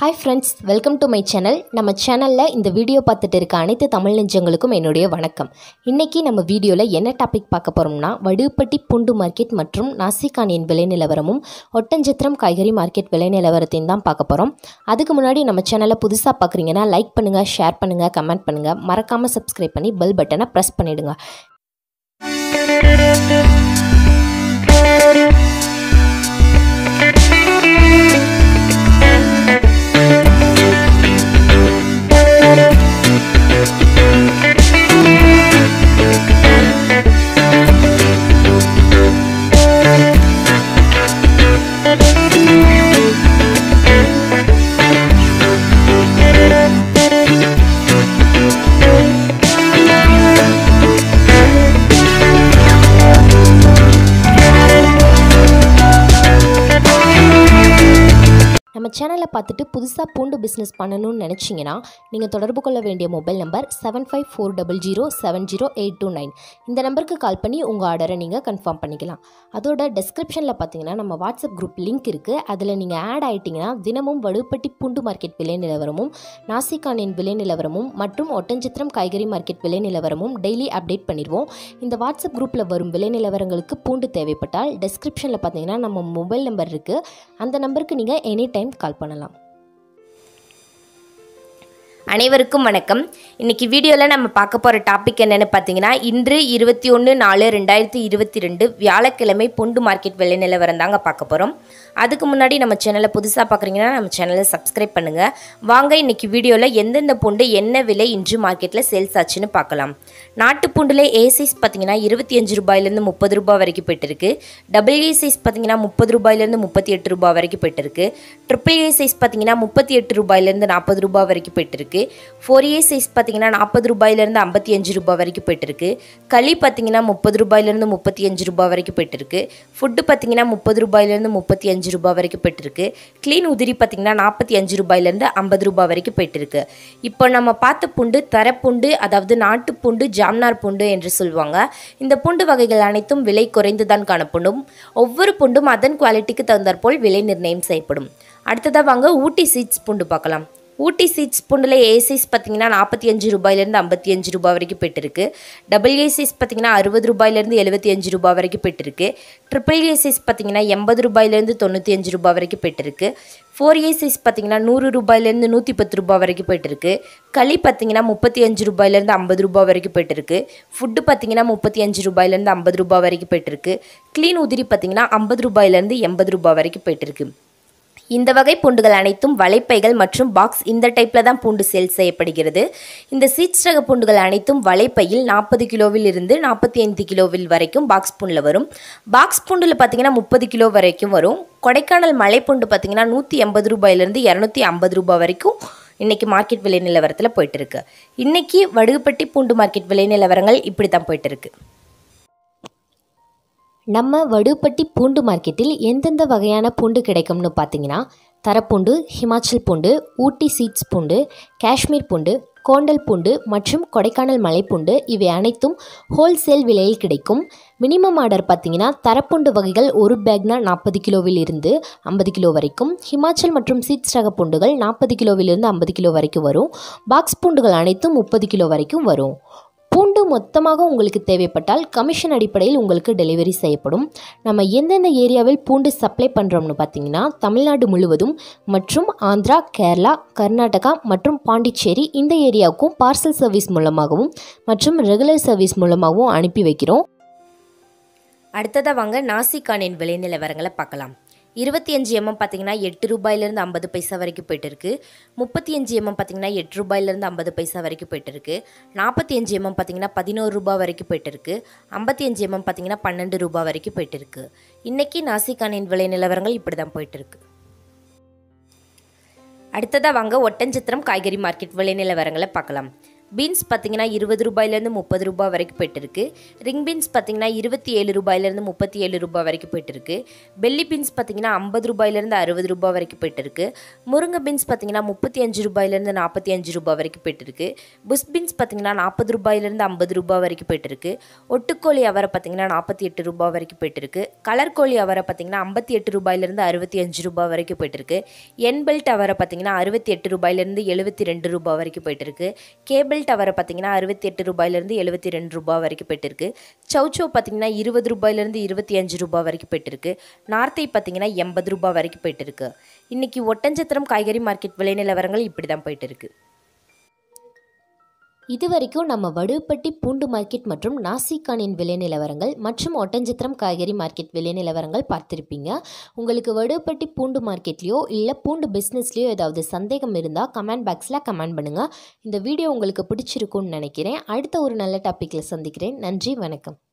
hi friends welcome to my channel நம்ம சேனலில் இந்த வீடியோ பார்த்துட்டு இருக்க அனைத்து தமிழ் நெஞ்சங்களுக்கும் என்னுடைய வணக்கம் இன்றைக்கி நம்ம வீடியோவில் என்ன டாபிக் பார்க்க போகிறோம்னா வடுப்பட்டி பூண்டு மார்க்கெட் மற்றும் நாசிகானியின் விலை நிலவரமும் ஒட்டஞ்சத்திரம் காய்கறி மார்க்கெட் விலை நிலவரத்தையும் தான் பார்க்க போகிறோம் அதுக்கு முன்னாடி நம்ம சேனலை புதுசாக பார்க்குறீங்கன்னா லைக் பண்ணுங்கள் ஷேர் பண்ணுங்கள் கமெண்ட் பண்ணுங்கள் மறக்காமல் சப்ஸ்கிரைப் பண்ணி பெல் பட்டனை ப்ரெஸ் பண்ணிவிடுங்க நம்ம சேனலை பார்த்துட்டு புதுசாக பூண்டு பிஸ்னஸ் பண்ணணும்னு நினச்சிங்கன்னா நீங்கள் தொடர்பு கொள்ள வேண்டிய mobile number seven five four double zero seven zero eight two nine இந்த நம்பருக்கு கால் பண்ணி உங்கள் ஆர்டரை நீங்கள் கன்ஃபார்ம் பண்ணிக்கலாம் அதோட டெஸ்கிரிப்ஷனில் பார்த்தீங்கன்னா நம்ம வாட்ஸ்அப் குரூப் லிங்க் இருக்குது அதில் நீங்கள் ஆட் ஆகிட்டிங்கன்னா தினமும் வடுப்பட்டி பூண்டு மார்க்கெட் விலை நிலவரமும் நாசிகானின் விலை நிலவரமும் மற்றும் ஒட்டஞ்சத்திரம் காய்கறி மார்க்கெட் விலை நிலவரமும் டெய்லி அப்டேட் பண்ணிடுவோம் இந்த வாட்ஸ்அப் குரூப்பில் வரும் விலை நிலவரங்களுக்கு பூண்டு தேவைப்பட்டால் டெஸ்கிரிப்ஷனில் பார்த்தீங்கன்னா நம்ம மொபைல் நம்பர் இருக்குது அந்த நம்பருக்கு நீங்கள் எனி டைம் கால் பண்ணலாம் அனைவருக்கும் வணக்கம் இன்னைக்கு வீடியோவில் நம்ம பார்க்க போகிற டாபிக் என்னென்னு பார்த்தீங்கன்னா இன்று இருபத்தி ஒன்று நாலு ரெண்டாயிரத்தி இருபத்தி ரெண்டு வியாழக்கிழமை பூண்டு மார்க்கெட் விலை நிலவரம் தாங்க பார்க்க போகிறோம் அதுக்கு முன்னாடி நம்ம சேனலை புதுசாக பார்க்குறீங்கன்னா நம்ம சேனலை சப்ஸ்கிரைப் பண்ணுங்கள் வாங்க இன்னைக்கு வீடியோவில் எந்தெந்த பூண்டு என்ன விலை இன்று மார்க்கெட்டில் சேல்ஸ் ஆச்சுன்னு பார்க்கலாம் நாட்டு பூண்டில் ஏ சைஸ் பார்த்தீங்கன்னா இருபத்தி அஞ்சு ரூபாயிலேருந்து முப்பது ரூபாய் வரைக்கும் போயிட்டுருக்கு டபுள் ஏ சைஸ் பார்த்தீங்கன்னா முப்பது ரூபாயிலேருந்து முப்பத்தி எட்டு ரூபாய் வரைக்கும் போயிட்டுருக்கு ட்ரிபிள் ஏ சைஸ் பார்த்தீங்கன்னா முப்பத்தி எட்டு ரூபாயிலேருந்து நாற்பது ரூபாய் வரைக்கும் போயிட்டுருக்கு ஃபோர் ஏ சைஸ் பார்த்தீங்கன்னா நாற்பது ரூபாயிலேருந்து ஐம்பத்தி அஞ்சு ரூபாய் வரைக்கும் போயிட்டுருக்கு களி பார்த்தீங்கன்னா முப்பது ரூபாயிலேருந்து முப்பத்தி அஞ்சு ரூபாய் வரைக்கும் போயிட்டுருக்கு ஃபுட்டு பார்த்தீங்கன்னா முப்பது ரூபாயிலேருந்து முப்பத்தி அஞ்சு ரூபாய் வரைக்கும் போயிட்டுருக்கு க்ளீன் உதிரி பார்த்தீங்கன்னா நாற்பத்தி அஞ்சு ரூபாயிலேருந்து ஐம்பது ரூபாய் வரைக்கும் போயிட்டுருக்கு இப்போ நம்ம பார்த்த பூண்டு தரப்புண்டு அதாவது நாட்டு பூண்டு ஜாம்னார் பூண்டு என்று சொல்லுவாங்க இந்த பூண்டு வகைகள் அனைத்தும் விலை குறைந்து தான் காணப்படும் ஒவ்வொரு பூண்டும் அதன் குவாலிட்டிக்கு தகுந்தாற்போல் விலை நிர்ணயம் செய்யப்படும் அடுத்ததாக வாங்க ஊட்டி சீட்ஸ் பூண்டு பார்க்கலாம் ஊட்டி சீட்ஸ் பூண்டில் ஏ சைஸ் பார்த்தீங்கன்னா நாற்பத்தி அஞ்சு ரூபாயிலேருந்து ஐம்பத்தி அஞ்சு ரூபாய் வரைக்கும் போயிட்டுருக்கு டபுள் ஏ சைஸ் பார்த்தீங்கன்னா அறுபது ரூபாயிலேருந்து எழுபத்தி அஞ்சு ரூபாய் வரைக்கும் போயிட்டுருக்கு ட்ரிபிள் ஏ சைஸ் பார்த்தீங்கன்னா எண்பது ரூபாயிலேருந்து தொண்ணூற்றி அஞ்சு ரூபாய் வரைக்கும் போயிட்டுருக்கு ஃபோர் ஏ சைஸ் பார்த்தீங்கன்னா நூறு ரூபாயிலேருந்து நூற்றி பத்து ரூபாய் வரைக்கும் போயிட்டுருக்கு களி பார்த்தீங்கன்னா முப்பத்தி அஞ்சு ரூபாயிலேருந்து ஐம்பது ரூபாய் வரைக்கும் போயிட்டுருக்கு ஃபுட்டு பார்த்தீங்கன்னா முப்பத்தி அஞ்சு ரூபாயிலேருந்து ஐம்பது ரூபாய் வரைக்கும் போயிட்டுருக்கு க்ளீன் உதிரி பார்த்தீங்கன்னா ஐம்பது ரூபாயிலேருந்து எண்பது ரூபாய் வரைக்கும் போயிட்டுருக்கு இந்த வகை பூண்டுகள் அனைத்தும் வலைப்பைகள் மற்றும் பாக்ஸ் இந்த டைப்பில் தான் பூண்டு சேல்ஸ் செய்யப்படுகிறது இந்த சீட்ஸ் ரக பூண்டுகள் அனைத்தும் வலைப்பையில் நாற்பது கிலோவில் இருந்து நாற்பத்தி ஐந்து கிலோவில் வரைக்கும் பாக்ஸ் பூண்டில் வரும் பாக்ஸ் பூண்டில் பார்த்தீங்கன்னா முப்பது கிலோ வரைக்கும் வரும் கொடைக்கானல் மலைப்பூண்டு பார்த்தீங்கன்னா நூற்றி எண்பது ரூபாயிலேருந்து இரநூத்தி ஐம்பது ரூபாய் வரைக்கும் இன்றைக்கி மார்க்கெட் விலை நிலவரத்தில் போயிட்டுருக்கு இன்றைக்கி வடுகுப்பட்டி பூண்டு மார்க்கெட் விலை நிலவரங்கள் இப்படி தான் போயிட்டுருக்கு நம்ம வடுப்பட்டி பூண்டு மார்க்கெட்டில் எந்தெந்த வகையான பூண்டு கிடைக்கும்னு பார்த்தீங்கன்னா தரப்பூண்டு ஹிமாச்சல் பூண்டு ஊட்டி சீட்ஸ் பூண்டு காஷ்மீர் பூண்டு கோண்டல் பூண்டு மற்றும் கொடைக்கானல் மலைப்பூண்டு இவை அனைத்தும் ஹோல்சேல் விலையில் கிடைக்கும் மினிமம் ஆர்டர் பார்த்தீங்கன்னா தரப்புண்டு வகைகள் ஒரு பேக்னா நாற்பது கிலோவில் இருந்து ஐம்பது கிலோ வரைக்கும் ஹிமாச்சல் மற்றும் சீட்ஸ் ரக பூண்டுகள் நாற்பது கிலோவிலிருந்து ஐம்பது கிலோ வரைக்கும் வரும் பாக்ஸ் பூண்டுகள் அனைத்தும் முப்பது கிலோ வரைக்கும் வரும் பூண்டு மொத்தமாக உங்களுக்கு தேவைப்பட்டால் கமிஷன் அடிப்படையில் உங்களுக்கு டெலிவரி செய்யப்படும் நம்ம எந்தெந்த ஏரியாவில் பூண்டு சப்ளை பண்ணுறோம்னு பார்த்தீங்கன்னா தமிழ்நாடு முழுவதும் மற்றும் ஆந்திரா கேரளா கர்நாடகா மற்றும் பாண்டிச்சேரி இந்த ஏரியாவுக்கும் பார்சல் சர்வீஸ் மூலமாகவும் மற்றும் ரெகுலர் சர்வீஸ் மூலமாகவும் அனுப்பி வைக்கிறோம் அடுத்ததாக வாங்க நாசிகானின் விலை நிலவரங்களை பார்க்கலாம் இருபத்தி அஞ்சு எம்எம் பார்த்தீங்கன்னா எட்டு ரூபாயிலேருந்து ஐம்பது பைசா வரைக்கும் போயிட்டு இருக்கு முப்பத்தி அஞ்சு எம்எம் பார்த்தீங்கன்னா எட்டு ரூபாயிலேருந்து ஐம்பது பைசா வரைக்கும் போயிட்டு இருக்கு நாற்பத்தி அஞ்சு எம்எம் பார்த்தீங்கன்னா பதினோரு ரூபாய் வரைக்கும் போயிட்டு இருக்கு ஐம்பத்தி அஞ்சு எம்எம் பார்த்தீங்கன்னா பன்னெண்டு ரூபாய் வரைக்கும் போயிட்டு இருக்கு இன்னைக்கு நாசிகானின் விலை நிலவரங்கள் இப்படி தான் போயிட்டு இருக்கு அடுத்ததாக வாங்க ஒட்டஞ்சத்திரம் காய்கறி மார்க்கெட் விலை நிலவரங்களை பார்க்கலாம் பீன்ஸ் பார்த்தீங்கன்னா இருபது ரூபாயிலேருந்து முப்பது ரூபாய் வரைக்கும் போயிட்டுருக்கு ரிங் பீன்ஸ் பார்த்தீங்கன்னா இருபத்தி ஏழு ரூபாயிலேருந்து முப்பத்தி ஏழு ரூபாய் வரைக்கும் போயிட்டுருக்கு பெல்லி பீன்ஸ் பார்த்தீங்கன்னா ஐம்பது ரூபாயிலேருந்து அறுபது ரூபாய் வரைக்கும் போயிட்டுருக்கு முருங்கை பீன்ஸ் பார்த்தீங்கன்னா முப்பத்தி அஞ்சு ரூபாயிலேருந்து நாற்பத்தி அஞ்சு ரூபாய் வரைக்கும் போயிட்டுருக்கு புஷ் பீன்ஸ் பார்த்தீங்கன்னா நாற்பது ரூபாயிலேருந்து ஐம்பது ரூபாய் வரைக்கும் போயிட்டுருக்கு ஒட்டுக்கோழி அவரை பார்த்தீங்கன்னா நாற்பத்தி எட்டு ரூபாய் வரைக்கும் போயிட்டுருக்கு கலர் கோழி அவரை பார்த்தீங்கன்னா ஐம்பத்தி எட்டு ரூபாயிலேருந்து அறுபத்தி அஞ்சு ரூபாய் வரைக்கும் போயிட்டுருக்கு என் பெல்ட் அவரை பார்த்தீங்கன்னா அறுபத்தி எட்டு ரூபாயிலேருந்து எழுபத்தி ரெண்டு ரூபாய் வரைக்கும் போயிட்டுருக்கு கேபிள் டவரை பார்த்தீங்கன்னா அறுபத்தி எட்டு ரூபாயிலேருந்து எழுபத்தி ரெண்டு ரூபாய் வரைக்கும் போயிட்டுருக்கு சௌச்சோ பார்த்தீங்கன்னா இருபது ரூபாயிலேருந்து இருபத்தி அஞ்சு ரூபாய் வரைக்கும் போயிட்டுருக்கு நார்த்தை பார்த்தீங்கன்னா எண்பது ரூபாய் வரைக்கும் போயிட்டுருக்கு இன்றைக்கி ஒட்டஞ்சத்திரம் காய்கறி மார்க்கெட் விலை நிலவரங்கள் இப்படி தான் போயிட்டுருக்கு இது வரைக்கும் நம்ம வடுப்பட்டி பூண்டு மார்க்கெட் மற்றும் நாசிக்கானின் விலை நிலவரங்கள் மற்றும் ஒட்டஞ்சத்திரம் காய்கறி மார்க்கெட் விலை நிலவரங்கள் பார்த்துருப்பீங்க உங்களுக்கு வடுப்பட்டி பூண்டு மார்க்கெட்லேயோ இல்லை பூண்டு பிஸ்னஸ்லேயோ ஏதாவது சந்தேகம் இருந்தால் கமெண்ட் பாக்ஸில் கமெண்ட் பண்ணுங்கள் இந்த வீடியோ உங்களுக்கு பிடிச்சிருக்கும்னு நினைக்கிறேன் அடுத்த ஒரு நல்ல டாப்பிக்கில் சந்திக்கிறேன் நன்றி வணக்கம்